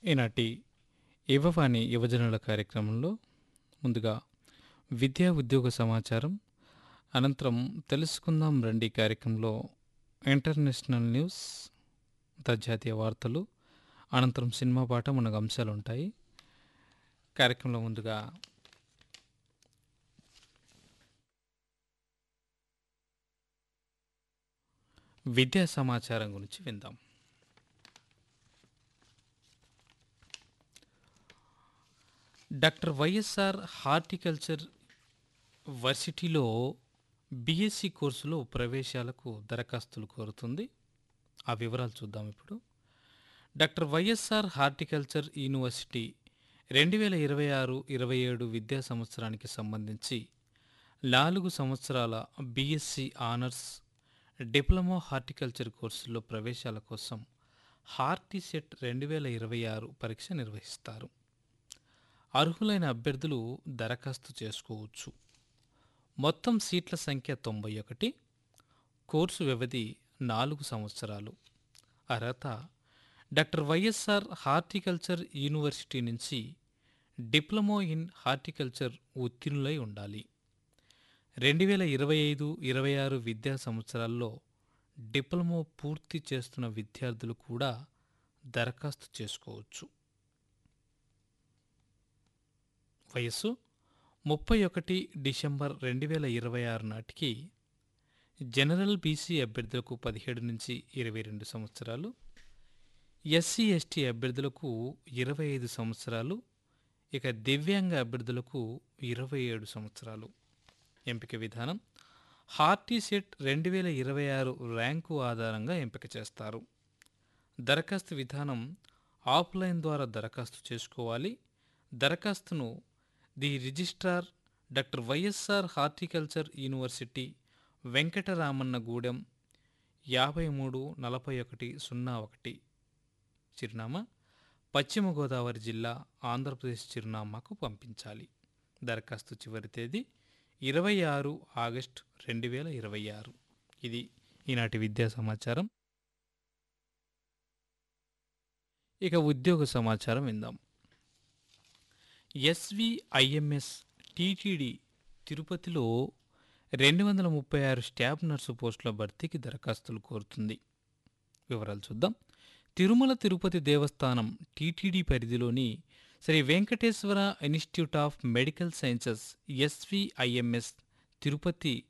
ఈనాటి యువవాణి యువజనుల కార్యక్రమంలో ముందుగా విద్యా ఉద్యోగ సమాచారం అనంతరం తెలుసుకుందాం రండి కార్యక్రమంలో ఇంటర్నేషనల్ న్యూస్ అంతర్జాతీయ వార్తలు అనంతరం సినిమా పాట మనకు అంశాలు ఉంటాయి కార్యక్రమంలో ముందుగా విద్యా సమాచారం గురించి విందాం డాక్టర్ వైఎస్ఆర్ హార్టికల్చర్ వర్సిటీలో బీఎస్సీ కోర్సులో ప్రవేశాలకు దరఖాస్తులు కోరుతుంది ఆ వివరాలు చూద్దాం ఇప్పుడు డాక్టర్ వైఎస్ఆర్ హార్టికల్చర్ యూనివర్సిటీ రెండు వేల ఇరవై ఆరు ఇరవై ఏడు విద్యా సంవత్సరానికి సంబంధించి నాలుగు సంవత్సరాల బీఎస్సీ ఆనర్స్ డిప్లొమా హార్టికల్చర్ కోర్సుల్లో ప్రవేశాల కోసం హార్టిసెట్ రెండు వేల ఇరవై ఆరు పరీక్ష నిర్వహిస్తారు అర్హులైన అభ్యర్థులు దరఖాస్తు చేసుకోవచ్చు మొత్తం సీట్ల సంఖ్య తొంభై ఒకటి కోర్సు వ్యవధి నాలుగు సంవత్సరాలు అర్హత డాక్టర్ వైఎస్ఆర్ హార్టికల్చర్ యూనివర్సిటీ నుంచి డిప్లొమా ఇన్ హార్టికల్చర్ ఉత్తీర్ణులై ఉండాలి రెండు వేల ఇరవై ఐదు ఇరవై ఆరు విద్యా సంవత్సరాల్లో డిప్లొమా పూర్తి చేస్తున్న విద్యార్థులు కూడా దరఖాస్తు చేసుకోవచ్చు వయస్సు ముప్పై ఒకటి డిసెంబర్ రెండు వేల ఇరవై ఆరు నాటికి జనరల్ బీసీ అభ్యర్థులకు పదిహేడు నుంచి ఇరవై రెండు సంవత్సరాలు ఎస్సీ ఎస్టీ అభ్యర్థులకు ఇరవై ఐదు సంవత్సరాలు ఇక దివ్యాంగ అభ్యర్థులకు ఇరవై ఏడు సంవత్సరాలు ఎంపిక విధానం హార్టీసెట్ రెండు వేల ఇరవై ఆరు ర్యాంకు ఆధారంగా ఎంపిక చేస్తారు దరఖాస్తు విధానం ఆఫ్లైన్ ద్వారా దరఖాస్తు చేసుకోవాలి దరఖాస్తును the registrar doctor YSR horticulture university Venkataramannagudem యాభై మూడు నలభై ఒకటి సున్నా ఒకటి చిరునామా పశ్చిమ గోదావరి జిల్లా ఆంధ్రప్రదేశ్ చిరునామాకు పంపించాలి దరఖాస్తు చివరి తేదీ ఇరవై ఆరు ఆగస్టు రెండు వేల ఇరవై ఆరు ఇది ఈనాటి విద్యా సమాచారం ఇక ఉద్యోగ సమాచారం విందాం ఎస్విఐఎంఎస్ టీటీడీ తిరుపతిలో రెండు వందల ముప్పై ఆరు స్టాఫ్ నర్సు పోస్టుల భర్తీకి దరఖాస్తులు కోరుతుంది వివరాలు చూద్దాం తిరుమల తిరుపతి దేవస్థానం టీటీడీ పరిధిలోని Sri Venkateswara institute of medical sciences SVIMS Tirupati